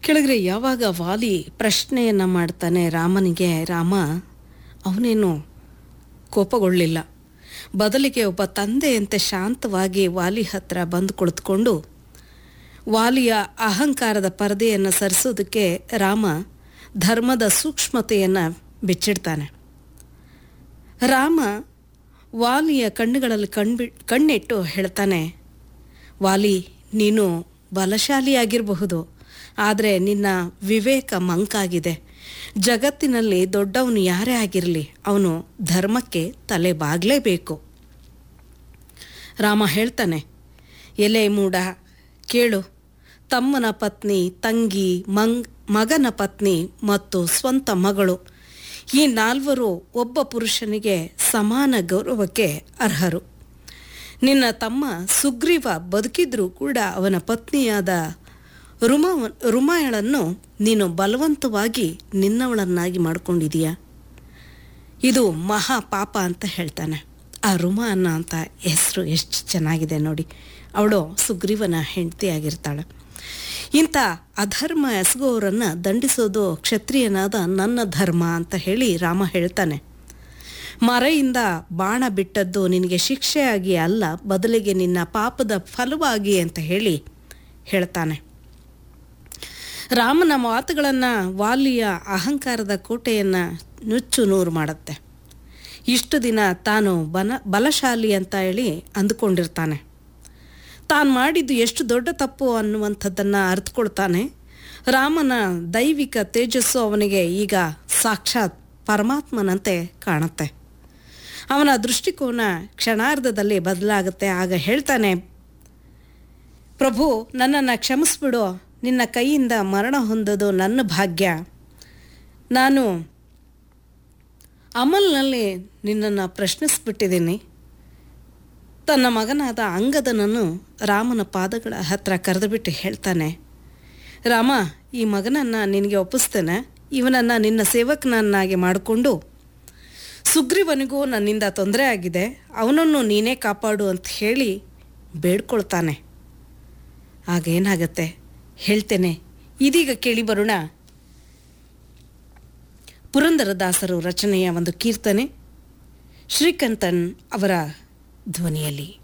ಕೆಳಗರೆ ಯಾವಾಗ ವಾಲಿ ಪ್ರಶ್ನೆಯನ್ನು ಮಾಡ್ತಾನೆ ರಾಮನಿಗೆ ರಾಮ ಅವನೇನು ಕೋಪಗೊಳ್ಳಿಲ್ಲ ಬದಲಿಗೆ ಒಬ್ಬ ತಂದೆಯಂತೆ ಶಾಂತವಾಗಿ ವಾಲಿ ಹತ್ರ ಬಂದು ಕುಳಿತುಕೊಂಡು ವಾಲಿಯ ಅಹಂಕಾರದ ಪರದೆಯನ್ನು ಸರಿಸೋದಕ್ಕೆ ರಾಮ ಧರ್ಮದ ಸೂಕ್ಷ್ಮತೆಯನ್ನು ಬಿಚ್ಚಿಡ್ತಾನೆ ರಾಮ ವಾಲಿಯ ಕಣ್ಣುಗಳಲ್ಲಿ ಕಣ್ಬಿ ಕಣ್ಣಿಟ್ಟು ಹೇಳ್ತಾನೆ ವಾಲಿ ನೀನು ಬಲಶಾಲಿಯಾಗಿರಬಹುದು ಆದರೆ ನಿನ್ನ ವಿವೇಕ ಮಂಕಾಗಿದೆ ಜಗತ್ತಿನಲ್ಲಿ ದೊಡ್ಡವನು ಯಾರೇ ಆಗಿರಲಿ ಅವನು ಧರ್ಮಕ್ಕೆ ತಲೆ ಬಾಗಲೇಬೇಕು ರಾಮ ಹೇಳ್ತಾನೆ ಎಲೆ ಮೂಡ ಕೇಳು ತಮ್ಮನ ಪತ್ನಿ ತಂಗಿ ಮಂಗ್ ಮಗನ ಪತ್ನಿ ಮತ್ತು ಸ್ವಂತ ಮಗಳು ಈ ನಾಲ್ವರು ಒಬ್ಬ ಪುರುಷನಿಗೆ ಸಮಾನ ಗೌರವಕ್ಕೆ ಅರ್ಹರು ನಿನ್ನ ತಮ್ಮ ಸುಗ್ರೀವ ಬದುಕಿದ್ರೂ ಕೂಡ ಅವನ ಪತ್ನಿಯಾದ ರುಮ ರುಮಾಯಳನ್ನು ನೀನು ಬಲವಂತವಾಗಿ ನಿನ್ನವಳನ್ನಾಗಿ ಮಾಡ್ಕೊಂಡಿದೀಯ ಇದು ಮಹಾ ಪಾಪ ಅಂತ ಹೇಳ್ತಾನೆ ಆ ರುಮ ಅನ್ನೋ ಅಂತ ಹೆಸರು ಎಷ್ಟು ಚೆನ್ನಾಗಿದೆ ನೋಡಿ ಅವಳು ಸುಗ್ರೀವನ ಹೆಂಡತಿಯಾಗಿರ್ತಾಳೆ ಇಂಥ ಅಧರ್ಮ ಎಸಗುವವರನ್ನು ದಂಡಿಸೋದು ಕ್ಷತ್ರಿಯನಾದ ನನ್ನ ಧರ್ಮ ಅಂತ ಹೇಳಿ ರಾಮ ಹೇಳ್ತಾನೆ ಮರೆಯಿಂದ ಬಾಣ ಬಿಟ್ಟದ್ದು ನಿನಗೆ ಶಿಕ್ಷೆಯಾಗಿ ಅಲ್ಲ ಬದಲಿಗೆ ನಿನ್ನ ಪಾಪದ ಫಲವಾಗಿ ಅಂತ ಹೇಳಿ ಹೇಳ್ತಾನೆ ರಾಮನ ಮಾತುಗಳನ್ನು ವಾಲಿಯ ಅಹಂಕಾರದ ಕೋಟೆಯನ್ನು ನುಚ್ಚು ನೂರು ಮಾಡುತ್ತೆ ಇಷ್ಟು ದಿನ ತಾನು ಬನ ಬಲಶಾಲಿ ಅಂತ ಹೇಳಿ ಅಂದುಕೊಂಡಿರ್ತಾನೆ ತಾನು ಮಾಡಿದ್ದು ಎಷ್ಟು ದೊಡ್ಡ ತಪ್ಪು ಅನ್ನುವಂಥದ್ದನ್ನು ಅರ್ಥಕೊಳ್ತಾನೆ ರಾಮನ ದೈವಿಕ ತೇಜಸ್ಸು ಅವನಿಗೆ ಈಗ ಸಾಕ್ಷಾತ್ ಪರಮಾತ್ಮನಂತೆ ಕಾಣುತ್ತೆ ಅವನ ದೃಷ್ಟಿಕೋನ ಕ್ಷಣಾರ್ಧದಲ್ಲಿ ಬದಲಾಗುತ್ತೆ ಆಗ ಹೇಳ್ತಾನೆ ಪ್ರಭು ನನ್ನನ್ನು ಕ್ಷಮಿಸ್ಬಿಡು ನಿನ್ನ ಕೈಯಿಂದ ಮರಣ ಹೊಂದೋದು ನನ್ನ ಭಾಗ್ಯ ನಾನು ಅಮಲ್ನಲ್ಲಿ ನಿನ್ನನ್ನು ಪ್ರಶ್ನಿಸ್ಬಿಟ್ಟಿದ್ದೀನಿ ತನ್ನ ಮಗನಾದ ಅಂಗದನನ್ನು ರಾಮನ ಪಾದಗಳ ಹತ್ರ ಕರೆದುಬಿಟ್ಟು ಹೇಳ್ತಾನೆ ರಾಮ ಈ ಮಗನನ್ನು ನಿನಗೆ ಒಪ್ಪಿಸ್ತೇನೆ ಇವನನ್ನು ನಿನ್ನ ಸೇವಕನನ್ನಾಗಿ ಮಾಡಿಕೊಂಡು ಸುಗ್ರೀವನಿಗೂ ನನ್ನಿಂದ ತೊಂದರೆ ಆಗಿದೆ ಅವನನ್ನು ನೀನೇ ಕಾಪಾಡು ಅಂತ ಹೇಳಿ ಬೇಡ್ಕೊಳ್ತಾನೆ ಆಗ ಏನಾಗತ್ತೆ ಹೇಳ್ತೇನೆ ಇದೀಗ ಕೇಳಿ ಬರೋಣ ಪುರಂದರದಾಸರು ರಚನೆಯ ಒಂದು ಕೀರ್ತನೆ ಶ್ರೀಕಂಠನ್ ಅವರ ಧ್ವನಿಯಲ್ಲಿ